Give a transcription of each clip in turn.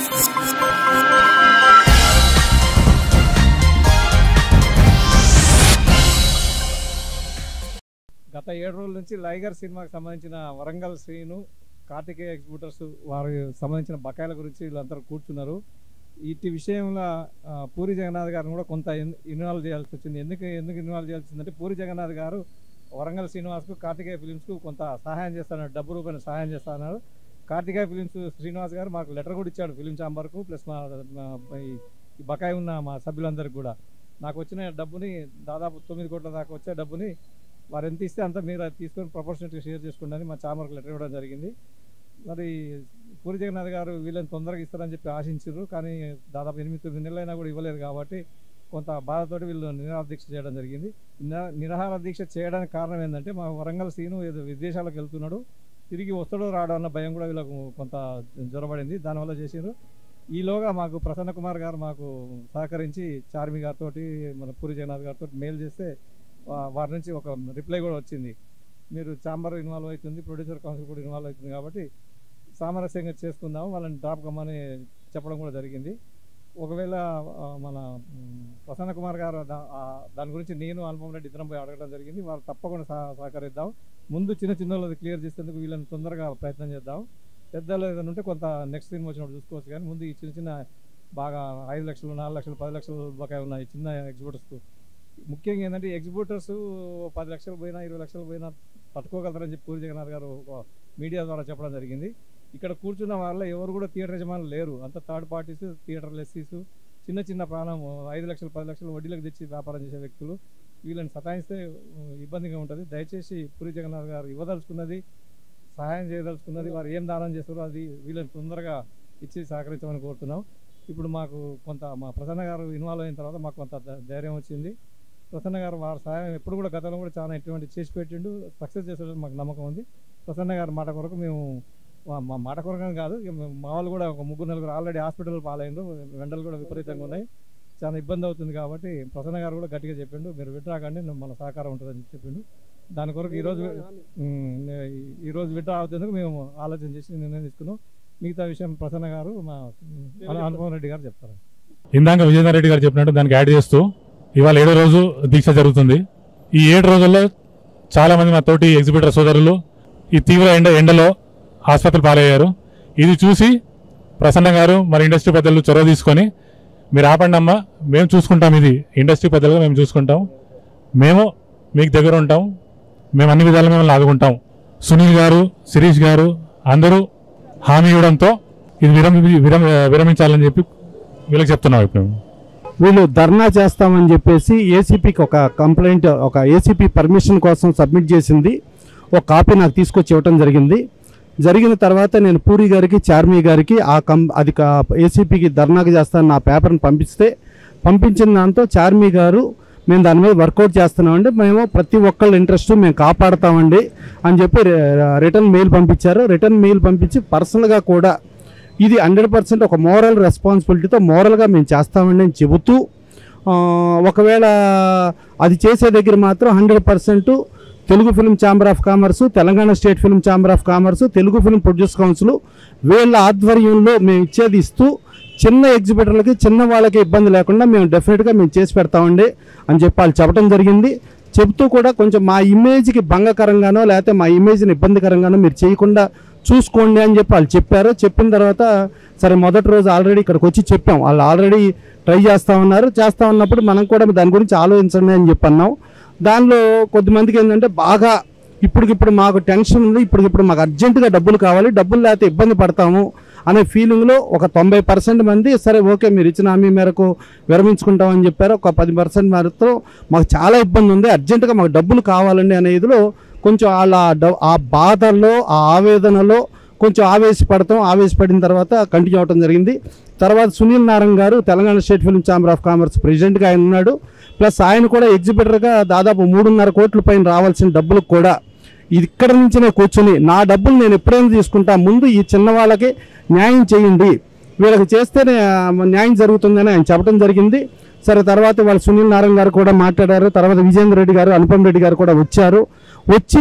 గత ఏడు రోజుల నుంచి లైగర్ సినిమాకి సంబంధించిన వరంగల్ శ్రీను కార్తికేయ ఎగ్జిబిటర్స్ వారి సంబంధించిన బకాయిల గురించి వీళ్ళందరూ కూర్చున్నారు ఇట్టి విషయంలో ఆ, పూరి జగన్నాథ్ గారిని కూడా కొంత ఇన్- ఇన్వాల్వ్ చేయాల్సి వచ్చింది ఎందుకు ఎందుకు ఇన్వాల్వ్ చేయాల్సి వచ్చిందంటే పూరి జగన్నాథ్ గారు వరంగల్ శ్రీనివాస్కు కార్తికేయ ఫిలిమ్స్కు కొంత సహాయం చేస్తున్నారు డబ్బు రూపాయలు సహాయం చేస్తున్నారు కార్తికేయ ఫిలిమ్స్ శ్రీనివాస్ గారు మాకు లెటర్ కూడా ఇచ్చాడు ఫిలిం ఛాంబర్కు ప్లస్ మా మా ఈ ఈ బకాయి ఉన్న మా సభ్యులందరికీ కూడా నాకు వచ్చిన డబ్బుని దాదాపు తొమ్మిది కోట్ల దాకా వచ్చే డబ్బుని వారు ఎంత ఇస్తే అంత మీరు అది తీసుకొని ప్రపోర్షనట్గా షేర్ చేసుకోండి మా చామర్కు లెటర్ ఇవ్వడం జరిగింది మరి పూరి జగన్నాథ్ గారు వీళ్ళని తొందరగా ఇస్తారని చెప్పి ఆశించారు కానీ దాదాపు ఎనిమిది తొమ్మిది నెలలైనా కూడా ఇవ్వలేదు కాబట్టి కొంత బాధతోటి వీళ్ళు నిరాహార దీక్ష చేయడం జరిగింది నిరా- నిరాహార దీక్ష చేయడానికి కారణం ఏంటంటే మా వరంగల్ సీను ఏదో విదేశాలకు వెళ్తున్నాడు తిరిగి వస్తాడో రాడో అన్న భయం కూడా వీళ్ళకు కొంత జ్వరపడింది దానివల్ల చేసారు ఈలోగా మాకు ప్రసన్న కుమార్ గారు మాకు సహకరించి చార్మి గారితో మన పూరి జగన్నాథ్ గారితో మెయిల్ చేస్తే వా- వారి నుంచి ఒక రిప్లై కూడా వచ్చింది మీరు చాంబర్ ఇన్వాల్వ్ అవుతుంది ప్రొడ్యూసర్ కౌన్సిల్ కూడా ఇన్వాల్వ్ అవుతుంది కాబట్టి సామరస్యంగా చేసుకుందాం వాళ్ళని డ్రాప్ కమ్మని చెప్పడం కూడా జరిగింది ఒకవేళ ఆ, మన మ్, ప్రసన్న కుమార్ గారు దా- ఆ, దాని గురించి నేను అనుపమ రెడ్డి ఇద్దరం పోయి అడగడం జరిగింది వాళ్ళు తప్పకుండా సహ- సహకరిద్దాం ముందు చిన్న చిన్న వాళ్ళది క్లియర్ చేసేందుకు వీళ్ళని తొందరగా ప్రయత్నం చేద్దాం పెద్దలు ఏదైనా ఉంటే కొంత నెక్స్ట్ సినిమా వచ్చినప్పుడు చూసుకోవచ్చు కానీ ముందు ఈ చిన్న చిన్న బాగా ఐదు లక్షలు నాలుగు లక్షలు పది లక్షలు బకాయి ఉన్నాయి చిన్న ఎగ్జిబిటర్స్ ముఖ్యంగా ఏంటంటే ఎగ్జిబిటర్స్ పది లక్షలు పోయినా ఇరవై లక్షలు పోయినా తట్టుకోగలరని చెప్పి పూరి జగన్నాథ్ గారు ఒక మీడియా ద్వారా చెప్పడం జరిగింది ఇక్కడ కూర్చున్న వాళ్ళ ఎవరు కూడా థియేటర్ యజమానులు లేరు అంత థర్డ్ పార్టీస్ థియేటర్ లెస్సీస్ చిన్న చిన్న ప్రాణం ఐదు లక్షలు పది లక్షలు వడ్డీలకు తెచ్చి వ్యాపారం చేసే వ్యక్తులు వీళ్ళని సతాయిస్తే ఉ, ఇబ్బందిగా ఉంటుంది దయచేసి పూరి జగన్నాథ్ గారు ఇవ్వదలుచుకున్నది సహాయం చేయదలుచుకున్నది వారు ఏం దానం చేస్తారో అది వీళ్ళని తొందరగా ఇచ్చి సహకరించమని కోరుతున్నాం ఇప్పుడు మాకు కొంత మా ప్రసన్న గారు ఇన్వాల్వ్ అయిన తర్వాత మాకు కొంత ధై- ధైర్యం వచ్చింది ప్రసన్న గారు వారి సహాయం ఎప్పుడు కూడా గతంలో కూడా చాలా ఎటువంటి చేసి పెట్టిండు సక్సెస్ చేసేటట్టు మాకు నమ్మకం ఉంది ప్రసన్న గారి మాట కొరకు మేము మా- మా మాట కొరకని కాదు ఇక మేము మా వాళ్ళు కూడా ఒక ముగ్గురు నలుగురు ఆల్రెడీ హాస్పిటల్ పాలైండ్రు వెంటలు కూడా విపరీతంగా ఉన్నాయి చాలా ఇబ్బంది అవుతుంది కాబట్టి ప్రసన్న గారు కూడా గట్టిగా చెప్పిండు మీరు విడ్రాకండి నేను మన సహకారం ఉంటుందని చెప్పి చెప్పిండు దాని కొరకు ఈరోజు ఉమ్, ఈ- ఈరోజు విడ్రా అవుతుందుకు మేము ఆలోచన చేసి నిర్ణయం తీసుకున్నాం మిగతా విషయం ప్రసన్న గారు మా అనుపమ రెడ్డి గారు చెప్తారు ఇందాక విజయనాథ్ రెడ్డి గారు చెప్పినట్టు దానికి యాడ్ చేస్తూ ఇవాళ ఏడో రోజు దీక్ష జరుగుతుంది ఈ ఏడు రోజుల్లో చాలా మంది మా తోటి ఎగ్జిబిటర్ సోదరులు ఈ తీవ్ర ఎండ ఎండలో ఆసుపత్రి పాలయ్యారు ఇది చూసి ప్రసన్న గారు మరి ఇండస్ట్రీ పెద్దలు చొరవ తీసుకొని మీరు ఆపండి అమ్మా మేము చూసుకుంటాం ఇది ఇండస్ట్రీ పెద్దలుగా మేము చూసుకుంటాం మేము మీకు దగ్గర ఉంటాం మేము అన్ని విధాలు మిమ్మల్ని ఆదుకుంటాం సునీల్ గారు శిరీష్ గారు అందరూ హామీ ఇవ్వడంతో ఇది విరమి విరమ విరమించాలని చెప్పి వీళ్ళకి చెప్తున్నాం ఇప్పుడు వీళ్ళు ధర్నా చేస్తామని చెప్పేసి ఏసీపీకి ఒక కంప్లైంట్ ఒక ఏసీపీ పర్మిషన్ కోసం సబ్మిట్ చేసింది ఒక కాపీ నాకు తీసుకొచ్చి ఇవ్వటం జరిగింది జరిగిన తర్వాత నేను పూరి గారికి చార్మి గారికి ఆ కం అది ఏసీపీకి ధర్నాకు చేస్తాను నా పేపర్ని పంపిస్తే పంపించిన దాంతో చార్మి గారు మేము దాని మీద వర్కౌట్ చేస్తున్నామండి మేము ప్రతి ఒక్కళ్ళ ఇంట్రెస్ట్ మేము కాపాడుతామండి అని చెప్పి రిటర్న్ మెయిల్ పంపించారు రిటర్న్ మెయిల్ పంపించి పర్సనల్గా కూడా ఇది హండ్రెడ్ పర్సెంట్ ఒక మోరల్ రెస్పాన్సిబిలిటీతో మోరల్గా మేము చేస్తామండి అని చెబుతూ ఆ, ఒకవేళ అది చేసే దగ్గర మాత్రం hundred percent Telugu film chamber of commerce Telangana state film chamber of commerce Telugu film produce council వీళ్ళ ఆధ్వర్యంలో మేము ఇచ్చేది ఇస్తూ చిన్న ఎగ్జిబిటర్లకి చిన్న వాళ్ళకి ఇబ్బంది లేకుండా మేము డెఫినెట్గా మేము చేసి పెడతామండి అని చెప్పి వాళ్ళు చెప్పడం జరిగింది చెబుతూ కూడా కొంచెం మా ఇమేజ్కి భంగకరంగానో లేకపోతే మా ఇమేజ్ని ఇబ్బందికరంగానో మీరు చేయకుండా చూసుకోండి అని చెప్పి వాళ్ళు చెప్పారు చెప్పిన తర్వాత సరే మొదటి రోజు ఆల్రెడీ ఇక్కడికి వచ్చి చెప్పాం వాళ్ళు ఆల్రెడీ ట్రై చేస్తా ఉన్నారు చేస్తా ఉన్నప్పుడు మనం కూడా దాని గురించి ఆలోచించండి అని చెప్పి అన్నాం దానిలో కొద్దిమందికి ఏంటంటే బాగా ఇప్పటికిప్పుడు మాకు టెన్షన్ ఉంది ఇప్పటికిప్పుడు మాకు అర్జెంటుగా డబ్బులు కావాలి డబ్బులు లేకపోతే ఇబ్బంది పడతాము అనే ఫీలింగ్లో ఒక తొంభై పర్సెంట్ మంది సరే ఓకే మీరు ఇచ్చిన హామీ మేరకు విరమించుకుంటామని చెప్పారు ఒక పది పర్సెంట్ మేరతో మాకు చాలా ఇబ్బంది ఉంది అర్జెంటుగా మాకు డబ్బులు కావాలండి అనే ఇదిలో కొంచెం వాళ్ళ డ- ఆ బాధల్లో ఆ ఆవేదనలో కొంచెం ఆవేశపడతాం ఆవేశపడిన తర్వాత కంటిన్యూ అవడం జరిగింది తర్వాత Sunil Narayana garu Telangana state film chamber of commerce ప్రెసిడెంట్గా ఆయన ఉన్నాడు ప్లస్ ఆయన కూడా ఎగ్జిబిటర్గా దాదాపు మూడున్నర కోట్ల పైన రావాల్సిన డబ్బులకు కూడా ఇది ఇక్కడ నుంచి నేను కూర్చుని నా డబ్బులు నేను ఎప్పుడైనా తీసుకుంటా ముందు ఈ చిన్న వాళ్ళకి న్యాయం చేయండి వీళ్ళకి చేస్తేనే ఆ, న్యాయం జరుగుతుందని ఆయన చెప్పడం జరిగింది సరే తర్వాత వాళ్ళు సునీల్ నారాయణ గారు కూడా మాట్లాడారు తర్వాత విజేంద్ర రెడ్డి గారు అనుపమ్ రెడ్డి గారు కూడా వచ్చారు వచ్చి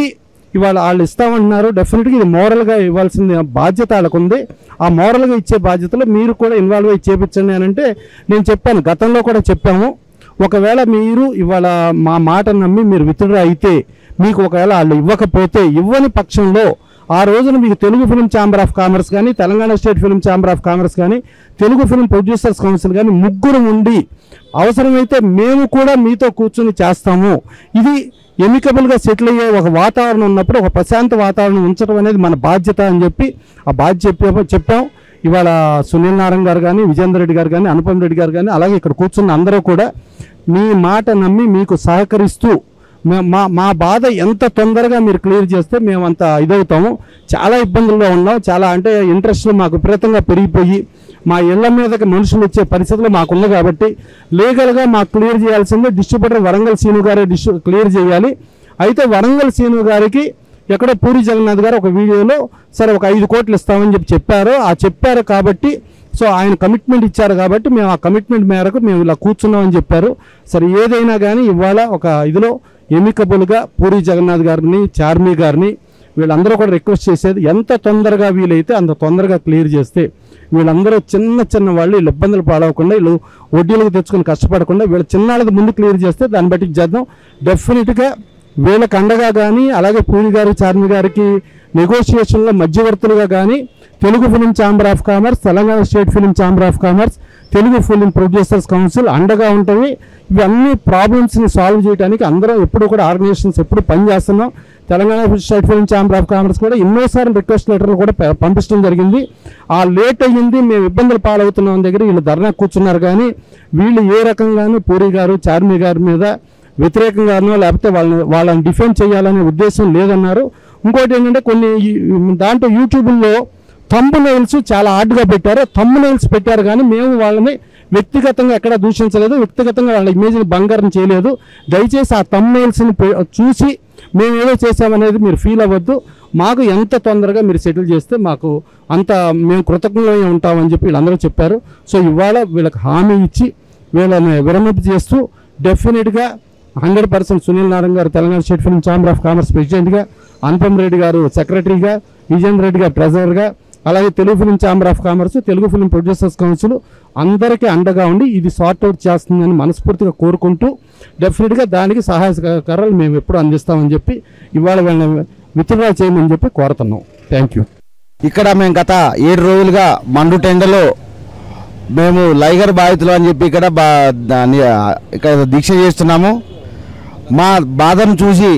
ఇవాళ వాళ్ళు ఇస్తామంటున్నారు డెఫినెట్గా ఇది మోరల్గా ఇవ్వాల్సిన బాధ్యత వాళ్ళకు ఉంది ఆ మోరల్గా ఇచ్చే బాధ్యతలో మీరు కూడా ఇన్వాల్వ్ అయ్యి చేపించండి అని అంటే నేను చెప్పాను గతంలో కూడా చెప్పాము ఒకవేళ మీరు ఇవాళ మా మాట నమ్మి మీరు విత్డ్రా అయితే మీకు ఒకవేళ వాళ్ళు ఇవ్వకపోతే ఇవ్వని పక్షంలో ఆ రోజున మీకు Telugu film chamber of commerce కానీ Telangana state film chamber of commerce కానీ తెలుగు ఫిల్మ్ ప్రొడ్యూసర్స్ కౌన్సిల్ కానీ ముగ్గురు ఉండి అవసరమైతే మేము కూడా మీతో కూర్చుని చేస్తాము ఇది ఎమికబుల్గా సెటిల్ అయ్యే ఒక వాతావరణం ఉన్నప్పుడు ఒక ప్రశాంత వాతావరణం ఉంచడం అనేది మన బాధ్యత అని చెప్పి ఆ బాధ్యత చెప్పా చెప్పాం ఇవాళ సునీల్ నారాయణ గారు కానీ విజేందర్ రెడ్డి గారు కానీ అనుపమ్ రెడ్డి గారు కానీ అలాగే ఇక్కడ కూర్చున్న అందరూ కూడా మీ మాట నమ్మి మీకు సహకరిస్తూ మే- మా మా బాధ ఎంత తొందరగా మీరు క్లియర్ చేస్తే మేము అంత ఇదవుతాము చాలా ఇబ్బందుల్లో ఉన్నాం చాలా అంటే ఇంట్రెస్ట్లు మాకు విపరీతంగా పెరిగిపోయి మా ఇళ్ల మీదకి మనుషులు వచ్చే పరిస్థితులు మాకున్న కాబట్టి లీగల్గా మాకు క్లియర్ చేయాల్సిందే డిస్ట్రిబ్యూటర్ వరంగల్ సీను గారే డిస్ట్రి క్లియర్ చేయాలి అయితే వరంగల్ సీను గారికి ఎక్కడో పూరి జగన్నాథ్ గారు ఒక వీడియోలో సరే ఒక ఐదు కోట్లు ఇస్తామని చెప్పి చెప్పారు ఆ చెప్పారు కాబట్టి సో ఆయన కమిట్మెంట్ ఇచ్చారు కాబట్టి మేము ఆ కమిట్మెంట్ మేరకు మేము ఇలా కూర్చున్నామని చెప్పారు సరే ఏదైనా కానీ ఇవాళ ఒక ఇదిలో ఎమికబుల్గా పూరి జగన్నాథ్ గారిని చార్మి గారిని వీళ్ళందరూ కూడా రిక్వెస్ట్ చేసేది ఎంత తొందరగా వీలైతే అంత తొందరగా క్లియర్ చేస్తే వీళ్ళందరూ చిన్న చిన్న వాళ్ళు వీళ్ళు ఇబ్బందులు పాడవకుండా వీళ్ళు వడ్డీలకు తెచ్చుకొని కష్టపడకుండా వీళ్ళ చిన్నాళ్ళది ముందు క్లియర్ చేస్తే దాన్ని బట్టి చేద్దాం డెఫినెట్గా వీళ్ళకి అండగా కానీ అలాగే పూరి గారి చార్మి గారికి నెగోషియేషన్లో మధ్యవర్తులుగా కానీ Telugu film chamber of commerce Telangana state film chamber of commerce Telugu film producers council అండగా ఉంటాయి ఇవన్నీ ప్రాబ్లమ్స్ని సాల్వ్ చేయడానికి అందరం ఎప్పుడు కూడా ఆర్గనైజేషన్స్ ఎప్పుడు పనిచేస్తున్నాం Telangana state film chamber of commerce కూడా ఎన్నోసార్లు రిక్వెస్ట్ లెటర్లు కూడా ప- పంపించడం జరిగింది ఆ లేట్ అయ్యింది మేము ఇబ్బందులు పాలవుతున్నాం దగ్గర వీళ్ళు ధర్నా కూర్చున్నారు కానీ వీళ్ళు ఏ రకంగానూ పూరి గారు చార్మి గారి మీద వ్యతిరేకంగానో లేకపోతే వాళ్ళని వాళ్ళని డిఫెండ్ చేయాలనే ఉద్దేశం లేదన్నారు ఇంకోటి ఏంటంటే కొన్ని ఈ- దాంట్లో యూట్యూబ్లో థంబ్ నైల్స్ చాలా హార్డ్గా పెట్టారు థంబ్ నైల్స్ పెట్టారు కానీ మేము వాళ్ళని వ్యక్తిగతంగా ఎక్కడ దూషించలేదు వ్యక్తిగతంగా వాళ్ళ ఇమేజ్ని బంగారం చేయలేదు దయచేసి ఆ థంబ్ నైల్స్ని చూసి మేము ఏదో చేసామనేది మీరు ఫీల్ అవ్వద్దు మాకు ఎంత తొందరగా మీరు సెటిల్ చేస్తే మాకు అంత మేము కృతజ్ఞంగా ఉంటామని చెప్పి వీళ్ళందరూ చెప్పారు సో ఇవాళ వీళ్ళకి హామీ ఇచ్చి వీళ్ళని విరమింపు చేస్తూ డెఫినెట్గా hundred percent Sunil Narayana garu Telangana state film chamber of commerce ప్రెసిడెంట్గా అనుపమ్ రెడ్డి గారు సెక్రటరీగా విజేంద్ర రెడ్డి గారు ట్రెజరర్గా అలాగే Telugu film chamber of commerce Telugu film producers council అందరికీ అండగా ఉండి ఇది సార్ట్ అవుట్ చేస్తుందని మనస్ఫూర్తిగా కోరుకుంటూ డెఫినెట్గా దానికి సహాయ సహకారాలు మేము ఎప్పుడు అందిస్తామని చెప్పి ఇవాళ వీళ్ళని విత్డ్రా చేయమని చెప్పి కోరుతున్నాం థ్యాంక్ యూ ఇక్కడ మేము గత ఏడు రోజులుగా మండు టెండలో మేము లైగర్ బాధితులు అని చెప్పి ఇక్కడ బా దాన్ని ఇక్కడ దీక్ష చేస్తున్నాము మా బాధను చూసి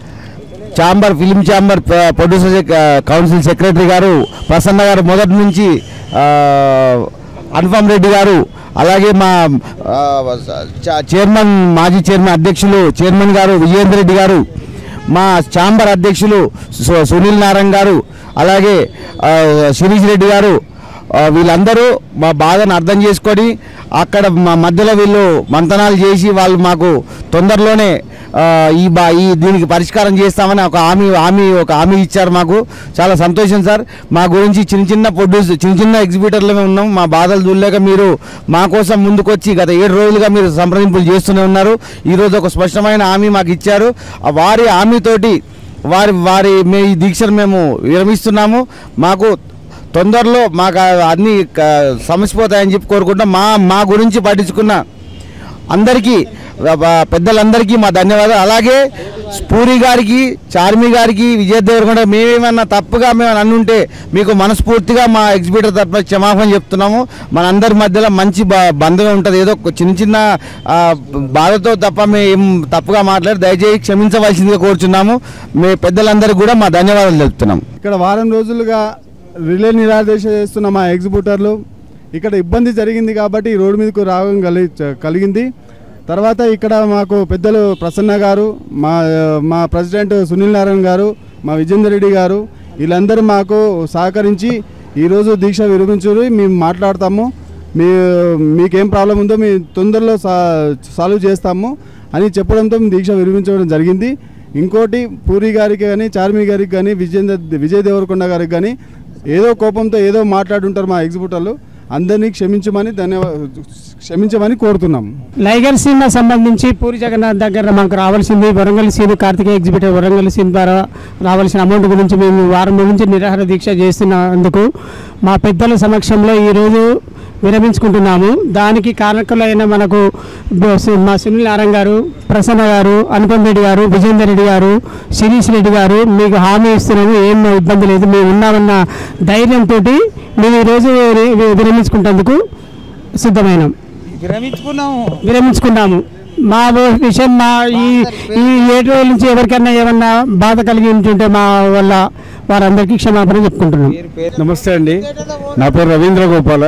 ఛాంబర్ ఫిలిం ఛాంబర్ ప్ర- ప్రొడ్యూసర్ సెక్- కౌన్సిల్ సెక్రటరీ గారు ప్రసన్న గారు మొదటి నుంచి ఆ, అనుపమ్ రెడ్డి గారు అలాగే మా ఆ, చ- చైర్మన్ మాజీ చైర్మన్ అధ్యక్షులు చైర్మన్ గారు విజయేంద్ర రెడ్డి గారు మా ఛాంబర్ అధ్యక్షులు సు- సునీల్ నారాయణ గారు అలాగే ఆ, శిరీష్ రెడ్డి గారు ఆ, వీళ్ళందరూ మా బాధను అర్థం చేసుకొని అక్కడ మా మధ్యలో వీళ్ళు మంతనాలు చేసి వాళ్ళు మాకు తొందరలోనే ఆ, ఈ బా ఈ దీనికి పరిష్కారం చేస్తామని ఒక హామీ హామీ ఒక హామీ ఇచ్చారు మాకు చాలా సంతోషం సార్ మా గురించి చిన్న చిన్న ప్రొడ్యూస్ చిన్న చిన్న ఎగ్జిబిటర్లమే ఉన్నాం మా బాధలు చూడలేక మీరు మా కోసం ముందుకొచ్చి గత ఏడు రోజులుగా మీరు సంప్రదింపులు చేస్తూనే ఉన్నారు ఈరోజు ఒక స్పష్టమైన హామీ మాకు ఇచ్చారు ఆ వారి హామీతోటి వారి వారి మే ఈ దీక్షను మేము విరమిస్తున్నాము మాకు తొందరలో మాకు ఆ అన్ని క- సమసిపోతాయని చెప్పి కోరుకుంటాం మా మా గురించి పట్టించుకున్న అందరికీ ఆ, ఆ, పెద్దలందరికీ మా ధన్యవాదాలు అలాగే పూరి గారికి చార్మి గారికి విజయ్ దేవరకొండ మేమేమన్నా తప్పుగా మేము అనుంటే మీకు మనస్ఫూర్తిగా మా ఎగ్జిబిటర్ తరఫున క్షమాపణ చెప్తున్నాము మన అందరి మధ్యలో మంచి బ- బంధమే ఉంటుంది ఏదో ఒక చిన్న చిన్న ఆ, బాధతో తప్ప మేము ఏం తప్పుగా మాట్లాడి దయచేసి క్షమించవలసిందిగా కోరుచున్నాము మీ పెద్దలందరికీ కూడా మా ధన్యవాదాలు తెలుపుతున్నాము ఇక్కడ వారం రోజులుగా రిలే నిరాదేశ చేస్తున్న మా ఎగ్జిబిటర్లు ఇక్కడ ఇబ్బంది జరిగింది కాబట్టి ఈ రోడ్డు మీదకు రావడం కలి కలిగింది తర్వాత ఇక్కడ మాకు పెద్దలు ప్రసన్న గారు మా మా ప్రెసిడెంట్ సునీల్ నారాయణ గారు మా విజేందర్ రెడ్డి గారు వీళ్ళందరూ మాకు సహకరించి ఈరోజు దీక్ష విరమించుని మేము మాట్లాడతాము మీ మీకేం ప్రాబ్లం ఉందో మీ తొందరలో సా సాల్వ్ చేస్తాము అని చెప్పడంతో మేము దీక్ష విరమించడం జరిగింది ఇంకోటి పూరి గారికి కానీ చార్మి గారికి కానీ విజేందర్ విజయ్ దేవరకొండ గారికి కానీ ఏదో కోపంతో ఏదో మాట్లాడుంటారు మా ఎగ్జిబిటర్లు అందరినీ క్షమించమని ధన్యవా క్షమించమని కోరుతున్నాం లైగర్ సినిమా సంబంధించి పూరి జగన్నాథ్ దగ్గర మాకు రావాల్సింది వరంగల్ సీన్ కార్తికేయ ఎగ్జిబిటర్ వరంగల్ సీన్ ద్వారా రావాల్సిన అమౌంట్ గురించి మేము వారం నుంచి నిరాహార దీక్ష చేస్తున్నందుకు మా పెద్దల సమక్షంలో ఈరోజు విరమించుకుంటున్నాము దానికి కారకులైన మనకు బ- సు- మా సునీల్ నారాయణ గారు ప్రసన్న గారు అనుపమ్ రెడ్డి గారు విజేందర్ రెడ్డి గారు శిరీష్ రెడ్డి గారు మీకు హామీ ఇస్తున్నాము ఏం ఇబ్బంది లేదు మేము ఉన్నామన్న ధైర్యంతో మేము ఈరోజు వి- వి- విరమించుకుంటేందుకు సిద్ధమైనాం విరమించుకున్నాము మా వ- విషయం మా ఈ ఈ ఏడు రోజుల నుంచి ఎవరికైనా ఏమన్నా బాధ కలిగి ఉంటుంటే మా వల్ల వారందరికీ క్షమాపణ చెప్పుకుంటున్నాం నమస్తే అండి నా పేరు రవీంద్ర గోపాల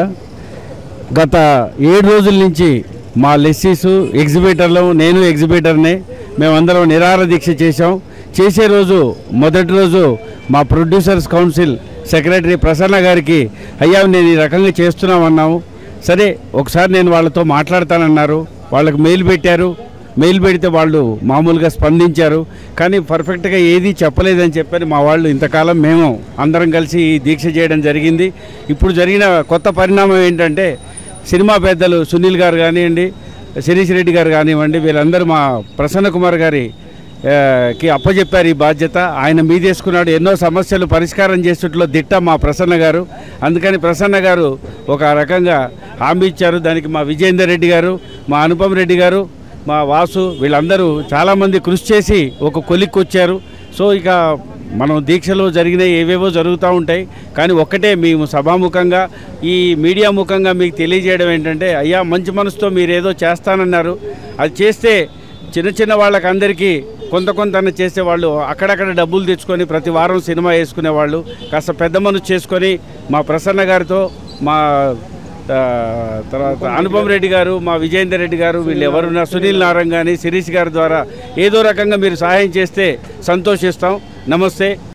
గత ఏడు రోజుల నుంచి మా లెస్సీస్ ఎగ్జిబిటర్లు నేను ఎగ్జిబిటర్నే మేమందరం నిరాహార దీక్ష చేశాం చేసే రోజు మొదటి రోజు మా ప్రొడ్యూసర్స్ కౌన్సిల్ సెక్రటరీ ప్రసన్న గారికి అయ్యా నేను ఈ రకంగా చేస్తున్నామన్నాము సరే ఒకసారి నేను వాళ్ళతో మాట్లాడతానన్నారు వాళ్ళకి మెయిల్ పెట్టారు మెయిల్ పెడితే వాళ్ళు మామూలుగా స్పందించారు కానీ పర్ఫెక్ట్గా ఏది చెప్పలేదని చెప్పని మా వాళ్ళు ఇంతకాలం మేము అందరం కలిసి ఈ దీక్ష చేయడం జరిగింది ఇప్పుడు జరిగిన కొత్త పరిణామం ఏంటంటే సినిమా పెద్దలు సునీల్ గారు కానివ్వండి శిరీష్ రెడ్డి గారు కానివ్వండి వీళ్ళందరూ మా ప్రసన్న కుమార్ గారి ఆ, కి అప్పచెప్పారు ఈ బాధ్యత ఆయన మీదేసుకున్నాడు ఎన్నో సమస్యలు పరిష్కారం చేసేట్లో దిట్ట మా ప్రసన్న గారు అందుకని ప్రసన్న గారు ఒక రకంగా హామీ ఇచ్చారు దానికి మా విజయేందర్ రెడ్డి గారు మా అనుపమ్ రెడ్డి గారు మా వాసు వీళ్ళందరూ చాలామంది కృషి చేసి ఒక కొలిక్కి వచ్చారు సో ఇక మనం దీక్షలో జరిగిన ఏవేవో జరుగుతూ ఉంటాయి కానీ ఒక్కటే మేము సభాముఖంగా ఈ మీడియా ముఖంగా మీకు తెలియజేయడం ఏంటంటే అయ్యా మంచి మనసుతో మీరు ఏదో చేస్తానన్నారు అది చేస్తే చిన్న చిన్న వాళ్ళకందరికీ కొంత కొంత అన్న చేసేవాళ్ళు అక్కడక్కడ డబ్బులు తెచ్చుకొని ప్రతి వారం సినిమా వేసుకునేవాళ్ళు కాస్త పెద్ద మనసు చేసుకొని మా ప్రసన్న గారితో మా ఆ, తర్వాత అనుపమ్ రెడ్డి గారు మా విజయేందర్ రెడ్డి గారు వీళ్ళు ఎవరున్నా సునీల్ నారాయణ కానీ శిరీష్ గారి ద్వారా ఏదో రకంగా మీరు సహాయం చేస్తే సంతోషిస్తాం నమస్తే